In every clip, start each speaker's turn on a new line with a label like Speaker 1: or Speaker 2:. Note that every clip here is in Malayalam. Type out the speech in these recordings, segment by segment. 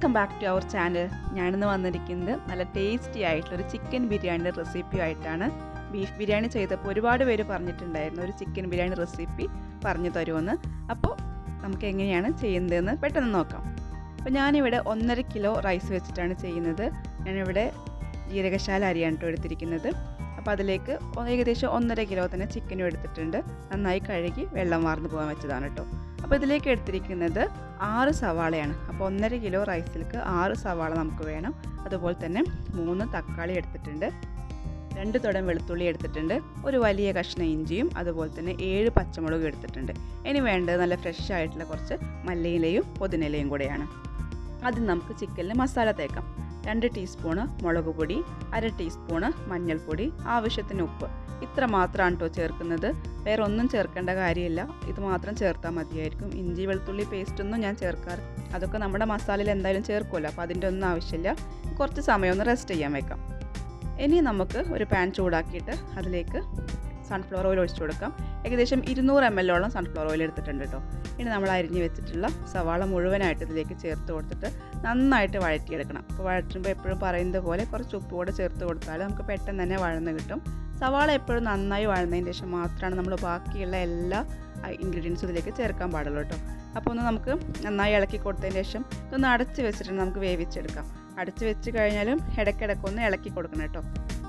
Speaker 1: welcome back to our channel ഞാനിന്ന് വന്നിരിക്കുന്നത് നല്ല ടേസ്റ്റി ആയിട്ടുള്ള ഒരു ചിക്കൻ ബിരിയാണിയുടെ റെസിപ്പി ആയിട്ടാണ് ബീഫ് ബിരിയാണി ചെയ്തപ്പോൾ ഒരുപാട് പേര് പറഞ്ഞിട്ടുണ്ടായിരുന്നു ഒരു ചിക്കൻ ബിരിയാണി റെസിപ്പി പറഞ്ഞു തരുമെന്ന് അപ്പോൾ നമുക്ക് എങ്ങനെയാണ് ചെയ്യുന്നതെന്ന് പെട്ടെന്ന് നോക്കാം അപ്പോൾ ഞാനിവിടെ ഒന്നര കിലോ റൈസ് വെച്ചിട്ടാണ് ചെയ്യുന്നത് ഞാനിവിടെ ജീരകശാല അരിയാണ് കേട്ടോ എടുത്തിരിക്കുന്നത് അപ്പോൾ അതിലേക്ക് ഏകദേശം ഒന്നര കിലോ തന്നെ ചിക്കനും എടുത്തിട്ടുണ്ട് നന്നായി കഴുകി വെള്ളം വാർന്നു പോകാൻ വെച്ചതാണ് കേട്ടോ അപ്പോൾ ഇതിലേക്ക് എടുത്തിരിക്കുന്നത് ആറ് സവാളയാണ് അപ്പോൾ ഒന്നര കിലോ റൈസിലേക്ക് ആറ് സവാള നമുക്ക് വേണം അതുപോലെ തന്നെ മൂന്ന് തക്കാളി എടുത്തിട്ടുണ്ട് രണ്ട് തുടം വെളുത്തുള്ളി എടുത്തിട്ടുണ്ട് ഒരു വലിയ കഷ്ണം ഇഞ്ചിയും അതുപോലെ തന്നെ ഏഴ് പച്ചമുളകും എടുത്തിട്ടുണ്ട് ഇനി വേണ്ടത് നല്ല ഫ്രഷ് ആയിട്ടുള്ള കുറച്ച് മല്ലിയിലയും പുതിനയിലയും കൂടെയാണ് ആദ്യം നമുക്ക് ചിക്കനിൽ മസാല തേക്കാം രണ്ട് ടീസ്പൂണ് മുളക് പൊടി അര ടീസ്പൂണ് മഞ്ഞൾപ്പൊടി ആവശ്യത്തിന് ഉപ്പ് ഇത്ര മാത്രമാണ് കേട്ടോ ചേർക്കുന്നത് വേറെ ഒന്നും ചേർക്കേണ്ട കാര്യമില്ല ഇത് മാത്രം ചേർത്താൽ മതിയായിരിക്കും ഇഞ്ചി വെളുത്തുള്ളി പേസ്റ്റൊന്നും ഞാൻ ചേർക്കാറ് അതൊക്കെ നമ്മുടെ മസാലയിൽ എന്തായാലും ചേർക്കുമല്ലോ അപ്പോൾ അതിൻ്റെ ഒന്നും ആവശ്യമില്ല കുറച്ച് സമയം ഒന്ന് റെസ്റ്റ് ചെയ്യാൻ വെക്കാം ഇനി നമുക്ക് ഒരു പാൻ ചൂടാക്കിയിട്ട് അതിലേക്ക് സൺഫ്ലവർ ഓയിൽ ഒഴിച്ചു കൊടുക്കാം ഏകദേശം ഇരുന്നൂറ് എം എല്ലോളം സൺഫ്ലവർ ഓയിൽ എടുത്തിട്ടുണ്ട് കേട്ടോ ഇനി നമ്മൾ അരിഞ്ഞ് വെച്ചിട്ടുള്ള സവാള മുഴുവനായിട്ട് ഇതിലേക്ക് ചേർത്ത് കൊടുത്തിട്ട് നന്നായിട്ട് വഴറ്റിയെടുക്കണം അപ്പോൾ വഴറ്റുമ്പോൾ എപ്പോഴും പറയുന്നത് പോലെ കുറച്ച് ഉപ്പ് കൂടെ ചേർത്ത് കൊടുത്താൽ നമുക്ക് പെട്ടെന്ന് തന്നെ വഴന്ന് കിട്ടും സവാള എപ്പോഴും നന്നായി വഴന്നതിന് ശേഷം മാത്രമാണ് നമ്മൾ ബാക്കിയുള്ള എല്ലാ ഇൻഗ്രീഡിയൻസും ഇതിലേക്ക് ചേർക്കാൻ പാടുള്ളൂ കേട്ടോ അപ്പോൾ ഒന്ന് നമുക്ക് നന്നായി ഇളക്കി കൊടുത്തതിന് ശേഷം ഇതൊന്ന് അടച്ച് വെച്ചിട്ട് നമുക്ക് വേവിച്ചെടുക്കാം അടച്ച് വെച്ച് കഴിഞ്ഞാലും ഇടയ്ക്കിടയ്ക്കൊന്ന് ഇളക്കി കൊടുക്കണം കേട്ടോ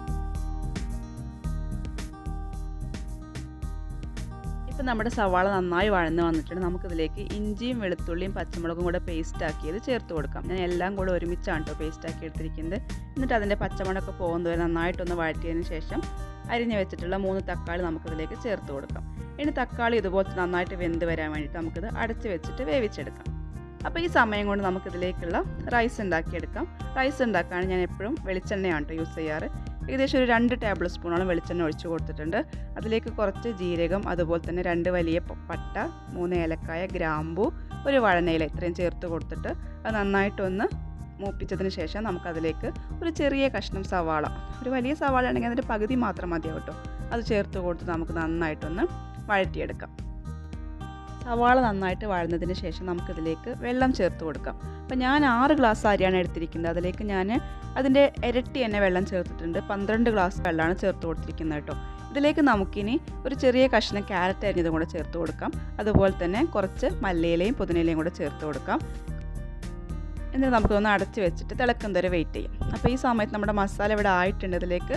Speaker 1: ഇപ്പം നമ്മുടെ സവാള നന്നായി വഴന്ന് വന്നിട്ടുണ്ട് നമുക്കിതിലേക്ക് ഇഞ്ചിയും വെളുത്തുള്ളിയും പച്ചമുളകും കൂടെ പേസ്റ്റ് ആക്കിയത് ചേർത്ത് കൊടുക്കാം ഞാൻ എല്ലാം കൂടെ ഒരുമിച്ചാണ് കേട്ടോ പേസ്റ്റ് ആക്കി എടുത്തിരിക്കുന്നത് എന്നിട്ട് അതിൻ്റെ പച്ചമുളകൊക്കെ പോകുന്നത് വരെ നന്നായിട്ടൊന്ന് വഴറ്റിയതിന് ശേഷം അരിഞ്ഞ് വെച്ചിട്ടുള്ള മൂന്ന് തക്കാളി നമുക്കിതിലേക്ക് ചേർത്ത് കൊടുക്കാം ഇനി തക്കാളി ഇതുപോലത്തെ നന്നായിട്ട് വെന്ത് വരാൻ വേണ്ടിയിട്ട് നമുക്കിത് അടച്ച് വെച്ചിട്ട് വേവിച്ചെടുക്കാം അപ്പോൾ ഈ സമയം കൊണ്ട് നമുക്കിതിലേക്കുള്ള റൈസ് ഉണ്ടാക്കിയെടുക്കാം റൈസ് ഉണ്ടാക്കാൻ ഞാൻ എപ്പോഴും വെളിച്ചെണ്ണയാണ് കേട്ടോ യൂസ് ചെയ്യാറ് ഏകദേശം ഒരു രണ്ട് ടേബിൾ സ്പൂണോളം വെളിച്ചെണ്ണ ഒഴിച്ചു കൊടുത്തിട്ടുണ്ട് അതിലേക്ക് കുറച്ച് ജീരകം അതുപോലെ തന്നെ രണ്ട് വലിയ പട്ട മൂന്ന് ഏലക്കായ ഗ്രാമ്പു ഒരു വഴനയില ഇത്രയും ചേർത്ത് കൊടുത്തിട്ട് അത് നന്നായിട്ടൊന്ന് മൂപ്പിച്ചതിന് ശേഷം നമുക്കതിലേക്ക് ഒരു ചെറിയ കഷ്ണം സവാള ഒരു വലിയ സവാള ആണെങ്കിൽ അതിൻ്റെ പകുതി മാത്രം മതിയാവും കേട്ടോ അത് ചേർത്ത് കൊടുത്ത് നമുക്ക് നന്നായിട്ടൊന്ന് വഴറ്റിയെടുക്കാം സവാള നന്നായിട്ട് വഴന്നതിന് ശേഷം നമുക്കിതിലേക്ക് വെള്ളം ചേർത്ത് കൊടുക്കാം അപ്പോൾ ഞാൻ ആറ് ഗ്ലാസ് അരിയാണ് എടുത്തിരിക്കുന്നത് അതിലേക്ക് ഞാൻ അതിൻ്റെ ഇരട്ടി തന്നെ വെള്ളം ചേർത്തിട്ടുണ്ട് പന്ത്രണ്ട് ഗ്ലാസ് വെള്ളമാണ് ചേർത്ത് കൊടുത്തിരിക്കുന്നത് കേട്ടോ ഇതിലേക്ക് നമുക്കിനി ഒരു ചെറിയ കഷ്ണം ക്യാരറ്റ് അരിഞ്ഞതും കൂടെ ചേർത്ത് കൊടുക്കാം അതുപോലെ തന്നെ കുറച്ച് മല്ലിയിലയും പുതിനയിലയും കൂടെ ചേർത്ത് കൊടുക്കാം എന്നിട്ട് നമുക്കൊന്ന് അടച്ച് വെച്ചിട്ട് തിളക്കും വരെ വെയിറ്റ് ചെയ്യും അപ്പോൾ ഈ സമയത്ത് നമ്മുടെ മസാല ഇവിടെ ആയിട്ടുണ്ട് ഇതിലേക്ക്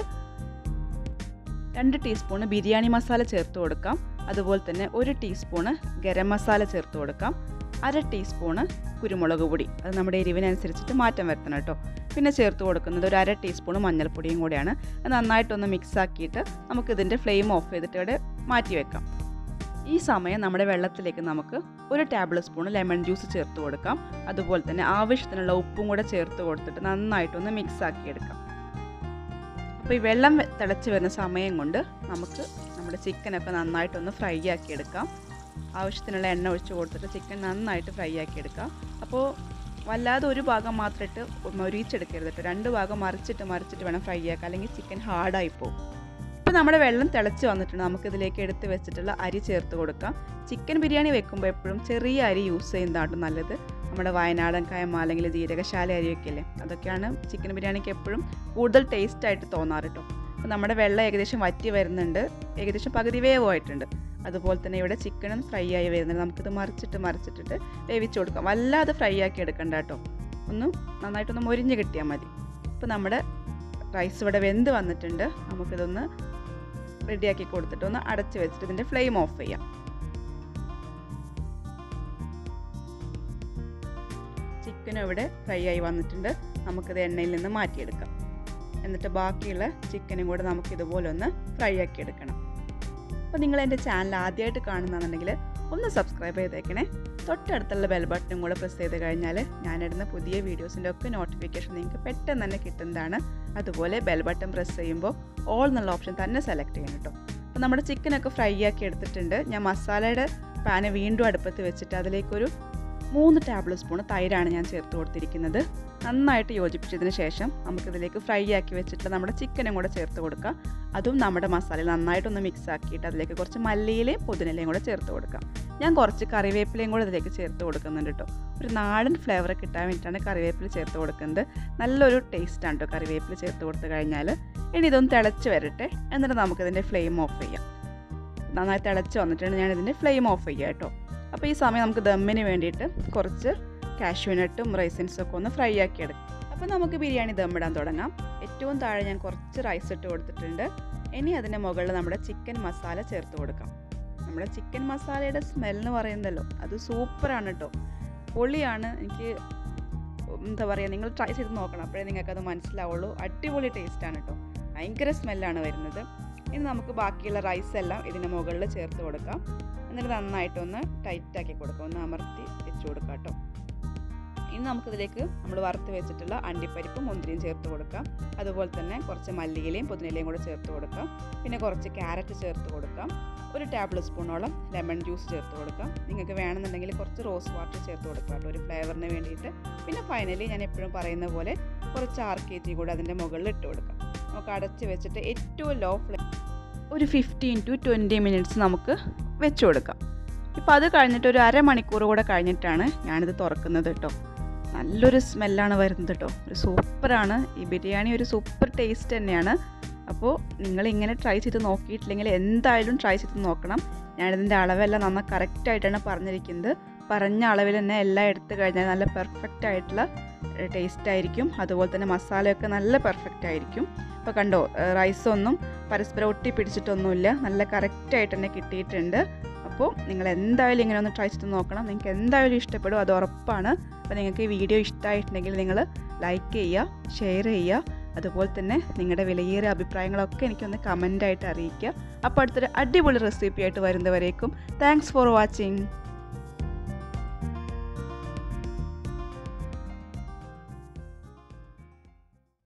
Speaker 1: രണ്ട് ടീസ്പൂണ് ബിരിയാണി മസാല ചേർത്ത് കൊടുക്കാം അതുപോലെ തന്നെ ഒരു ടീസ്പൂണ് ഗരം മസാല ചേർത്ത് കൊടുക്കാം അര ടീസ്പൂണ് കുരുമുളക് പൊടി അത് നമ്മുടെ എരിവിനനുസരിച്ചിട്ട് മാറ്റം വരുത്തണം കേട്ടോ പിന്നെ ചേർത്ത് കൊടുക്കുന്നത് ഒരു അര ടീസ്പൂണ് മഞ്ഞൾപ്പൊടിയും കൂടെയാണ് അത് നന്നായിട്ടൊന്ന് മിക്സ് ആക്കിയിട്ട് നമുക്കിതിൻ്റെ ഫ്ലെയിം ഓഫ് ചെയ്തിട്ട് ഇവിടെ മാറ്റി വെക്കാം ഈ സമയം നമ്മുടെ വെള്ളത്തിലേക്ക് നമുക്ക് ഒരു ടേബിൾ സ്പൂൺ ലെമൺ ജ്യൂസ് ചേർത്ത് കൊടുക്കാം അതുപോലെ തന്നെ ആവശ്യത്തിനുള്ള ഉപ്പും കൂടെ ചേർത്ത് കൊടുത്തിട്ട് നന്നായിട്ടൊന്ന് മിക്സ് ആക്കിയെടുക്കാം അപ്പോൾ ഈ വെള്ളം തിളച്ച് വരുന്ന സമയം കൊണ്ട് നമുക്ക് നമ്മുടെ ചിക്കനൊക്കെ നന്നായിട്ടൊന്ന് ഫ്രൈ ആക്കി എടുക്കാം ആവശ്യത്തിനുള്ള എണ്ണ ഒഴിച്ച് കൊടുത്തിട്ട് ചിക്കൻ നന്നായിട്ട് ഫ്രൈ ആക്കി എടുക്കാം അപ്പോൾ വല്ലാതെ ഒരു ഭാഗം മാത്രം ഇട്ട് മൊരിച്ചെടുക്കരുത് കേട്ടോ രണ്ട് ഭാഗം മറിച്ചിട്ട് മറിച്ചിട്ട് വേണം ഫ്രൈ ആക്കാം അല്ലെങ്കിൽ ചിക്കൻ ഹാർഡായി പോകും ഇപ്പോൾ നമ്മുടെ വെള്ളം തിളച്ച് വന്നിട്ടുണ്ട് നമുക്കിതിലേക്ക് എടുത്ത് വെച്ചിട്ടുള്ള അരി ചേർത്ത് കൊടുക്കാം ചിക്കൻ ബിരിയാണി വെക്കുമ്പോൾ എപ്പോഴും ചെറിയ അരി യൂസ് ചെയ്യുന്നതാണ് നല്ലത് നമ്മുടെ വയനാടൻ കയമ അല്ലെങ്കിൽ ജീരകശാല അരിയൊക്കെ അല്ലേ അതൊക്കെയാണ് ചിക്കൻ ബിരിയാണിക്ക് എപ്പോഴും കൂടുതൽ ടേസ്റ്റ് ആയിട്ട് തോന്നാറ് കേട്ടോ അപ്പോൾ നമ്മുടെ വെള്ളം ഏകദേശം വറ്റി വരുന്നുണ്ട് ഏകദേശം പകുതി വേവായിട്ടുണ്ട് അതുപോലെ തന്നെ ഇവിടെ ചിക്കനും ഫ്രൈ ആയി വരുന്നുണ്ട് നമുക്കിത് മറിച്ചിട്ട് മറിച്ചിട്ടിട്ട് വേവിച്ച് കൊടുക്കാം വല്ലാതെ ഫ്രൈ ആക്കി എടുക്കണ്ട കേട്ടോ ഒന്ന് നന്നായിട്ടൊന്ന് മൊരിഞ്ഞ് കിട്ടിയാൽ മതി ഇപ്പോൾ നമ്മുടെ റൈസ് ഇവിടെ വെന്ത് വന്നിട്ടുണ്ട് നമുക്കിതൊന്ന് റെഡിയാക്കി കൊടുത്തിട്ട് ഒന്ന് അടച്ച് വെച്ചിട്ട് ഇതിൻ്റെ ഫ്ലെയിം ഓഫ് ചെയ്യാം ചിക്കനും ഇവിടെ ഫ്രൈ ആയി വന്നിട്ടുണ്ട് നമുക്കിത് എണ്ണയിൽ നിന്ന് മാറ്റിയെടുക്കാം എന്നിട്ട് ബാക്കിയുള്ള ചിക്കനും കൂടെ നമുക്ക് ഇതുപോലെ ഒന്ന് ഫ്രൈ ആക്കി എടുക്കണം അപ്പോൾ നിങ്ങൾ എൻ്റെ ചാനൽ ആദ്യമായിട്ട് കാണുന്നതെന്നുണ്ടെങ്കിൽ ഒന്ന് സബ്സ്ക്രൈബ് ചെയ്തേക്കണേ തൊട്ടടുത്തുള്ള ബെൽ ബട്ടണും കൂടെ പ്രസ് ചെയ്ത് കഴിഞ്ഞാൽ ഞാനിടുന്ന പുതിയ വീഡിയോസിൻ്റെ ഒക്കെ നോട്ടിഫിക്കേഷൻ നിങ്ങൾക്ക് പെട്ടെന്ന് തന്നെ കിട്ടുന്നതാണ് അതുപോലെ ബെൽ ബട്ടൺ പ്രസ് ചെയ്യുമ്പോൾ ഓൾ എന്നുള്ള ഓപ്ഷൻ തന്നെ സെലക്ട് ചെയ്യണം കേട്ടോ അപ്പോൾ നമ്മുടെ ചിക്കനൊക്കെ ഫ്രൈ ആക്കി എടുത്തിട്ടുണ്ട് ഞാൻ മസാലയുടെ പാന് വീണ്ടും അടുപ്പത്ത് വെച്ചിട്ട് അതിലേക്കൊരു മൂന്ന് ടേബിൾ സ്പൂൺ തൈരാണ് ഞാൻ ചേർത്ത് കൊടുത്തിരിക്കുന്നത് നന്നായിട്ട് യോജിപ്പിച്ചതിന് ശേഷം നമുക്കിതിലേക്ക് ഫ്രൈ ആക്കി വെച്ചിട്ട് നമ്മുടെ ചിക്കനും കൂടെ ചേർത്ത് കൊടുക്കാം അതും നമ്മുടെ മസാലയിൽ നന്നായിട്ടൊന്ന് മിക്സ് ആക്കിയിട്ട് അതിലേക്ക് കുറച്ച് മല്ലിയിലയും പുതിനയിലയും കൂടെ ചേർത്ത് കൊടുക്കാം ഞാൻ കുറച്ച് കറിവേപ്പിലയും കൂടെ ഇതിലേക്ക് ചേർത്ത് കൊടുക്കുന്നുണ്ട് കേട്ടോ ഒരു നാടൻ ഫ്ലേവർ കിട്ടാൻ വേണ്ടിയിട്ടാണ് കറിവേപ്പില ചേർത്ത് കൊടുക്കുന്നത് നല്ലൊരു ടേസ്റ്റാണ് കേട്ടോ കറിവേപ്പില ചേർത്ത് കൊടുത്തു കഴിഞ്ഞാൽ ഇനി ഇതൊന്ന് തിളച്ച് വരട്ടെ എന്നിട്ട് നമുക്കിതിൻ്റെ ഫ്ലെയിം ഓഫ് ചെയ്യാം നന്നായി തിളച്ച് വന്നിട്ടുണ്ട് ഞാൻ ഇതിൻ്റെ ഫ്ലെയിം ഓഫ് ചെയ്യാം കേട്ടോ അപ്പോൾ ഈ സമയം നമുക്ക് ദമ്മിന് വേണ്ടിയിട്ട് കുറച്ച് കാഷ്യൂനട്ടും റൈസിൻസും ഒക്കെ ഒന്ന് ഫ്രൈ ആക്കി എടുക്കാം അപ്പോൾ നമുക്ക് ബിരിയാണി ദമ്മിടാൻ തുടങ്ങാം ഏറ്റവും താഴെ ഞാൻ കുറച്ച് റൈസ് ഇട്ട് കൊടുത്തിട്ടുണ്ട് ഇനി അതിൻ്റെ മുകളിൽ നമ്മുടെ ചിക്കൻ മസാല ചേർത്ത് കൊടുക്കാം നമ്മുടെ ചിക്കൻ മസാലയുടെ സ്മെല്ലെന്ന് പറയുന്നല്ലോ അത് സൂപ്പറാണ് കേട്ടോ പൊളിയാണ് എനിക്ക് എന്താ പറയുക നിങ്ങൾ ട്രൈ ചെയ്ത് നോക്കണം അപ്പോഴേ നിങ്ങൾക്കത് മനസ്സിലാവുള്ളൂ അടിപൊളി ടേസ്റ്റാണ് കേട്ടോ ഭയങ്കര സ്മെല്ലാണ് വരുന്നത് ഇനി നമുക്ക് ബാക്കിയുള്ള റൈസ് എല്ലാം ഇതിന് മുകളിൽ ചേർത്ത് കൊടുക്കാം എന്നിട്ട് നന്നായിട്ടൊന്ന് ടൈറ്റാക്കി കൊടുക്കാം ഒന്ന് അമർത്തി വെച്ച് കൊടുക്കാം കേട്ടോ ഇനി നമുക്കിതിലേക്ക് നമ്മൾ വറുത്ത് വെച്ചിട്ടുള്ള അണ്ടിപ്പരിപ്പും മുന്തിരിയും ചേർത്ത് കൊടുക്കാം അതുപോലെ തന്നെ കുറച്ച് മല്ലിയിലയും പുതിനയിലയും കൂടെ ചേർത്ത് കൊടുക്കാം പിന്നെ കുറച്ച് ക്യാരറ്റ് ചേർത്ത് കൊടുക്കാം ഒരു ടേബിൾ സ്പൂണോളം ലെമൺ ജ്യൂസ് ചേർത്ത് കൊടുക്കാം നിങ്ങൾക്ക് വേണമെന്നുണ്ടെങ്കിൽ കുറച്ച് റോസ് വാട്ടർ ചേർത്ത് കൊടുക്കാം കേട്ടോ ഒരു ഫ്ലേവറിന് വേണ്ടിയിട്ട് പിന്നെ ഫൈനലി ഞാൻ എപ്പോഴും പറയുന്ന പോലെ കുറച്ച് ആർ കെ ജി കൂടെ അതിൻ്റെ മുകളിൽ ഇട്ട് കൊടുക്കാം നമുക്ക് അടച്ച് വെച്ചിട്ട് ഏറ്റവും ലോ ഫ്ലെയിം ഒരു ഫിഫ്റ്റീൻ ടു ട്വൻറ്റി മിനിറ്റ്സ് നമുക്ക് വെച്ച് കൊടുക്കാം ഇപ്പോൾ അത് കഴിഞ്ഞിട്ട് ഒരു അരമണിക്കൂർ കൂടെ കഴിഞ്ഞിട്ടാണ് ഞാനിത് തുറക്കുന്നത് കേട്ടോ നല്ലൊരു സ്മെല്ലാണ് വരുന്നത് കേട്ടോ ഒരു സൂപ്പറാണ് ഈ ബിരിയാണി ഒരു സൂപ്പർ ടേസ്റ്റ് തന്നെയാണ് അപ്പോൾ നിങ്ങൾ ഇങ്ങനെ ട്രൈ ചെയ്ത് നോക്കിയിട്ടില്ലെങ്കിൽ എന്തായാലും ട്രൈ ചെയ്ത് നോക്കണം ഞാനിതിൻ്റെ അളവെല്ലാം നന്നായി കറക്റ്റായിട്ടാണ് പറഞ്ഞിരിക്കുന്നത് പറഞ്ഞ അളവിൽ തന്നെ എല്ലാം എടുത്തു കഴിഞ്ഞാൽ നല്ല പെർഫെക്റ്റ് ആയിട്ടുള്ള ടേസ്റ്റ് ആയിരിക്കും അതുപോലെ തന്നെ മസാലയൊക്കെ നല്ല പെർഫെക്റ്റ് ആയിരിക്കും ഇപ്പോൾ കണ്ടോ റൈസൊന്നും പരസ്പരം ഒട്ടി പിടിച്ചിട്ടൊന്നുമില്ല നല്ല കറക്റ്റായിട്ട് തന്നെ കിട്ടിയിട്ടുണ്ട് അപ്പോൾ നിങ്ങൾ എന്തായാലും ഇങ്ങനെ ഒന്ന് ട്രൈ ചെയ്ത് നോക്കണം നിങ്ങൾക്ക് എന്തായാലും ഇഷ്ടപ്പെടും അത് ഉറപ്പാണ് അപ്പോൾ നിങ്ങൾക്ക് ഈ വീഡിയോ ഇഷ്ടമായിട്ടുണ്ടെങ്കിൽ നിങ്ങൾ ലൈക്ക് ചെയ്യുക ഷെയർ ചെയ്യുക അതുപോലെ തന്നെ നിങ്ങളുടെ വിലയേറിയ അഭിപ്രായങ്ങളൊക്കെ എനിക്കൊന്ന് കമൻ്റായിട്ട് അറിയിക്കുക അപ്പോൾ അടുത്തൊരു അടിപൊളി റെസിപ്പി ആയിട്ട് വരുന്നവരേക്കും താങ്ക്സ് ഫോർ വാച്ചിങ്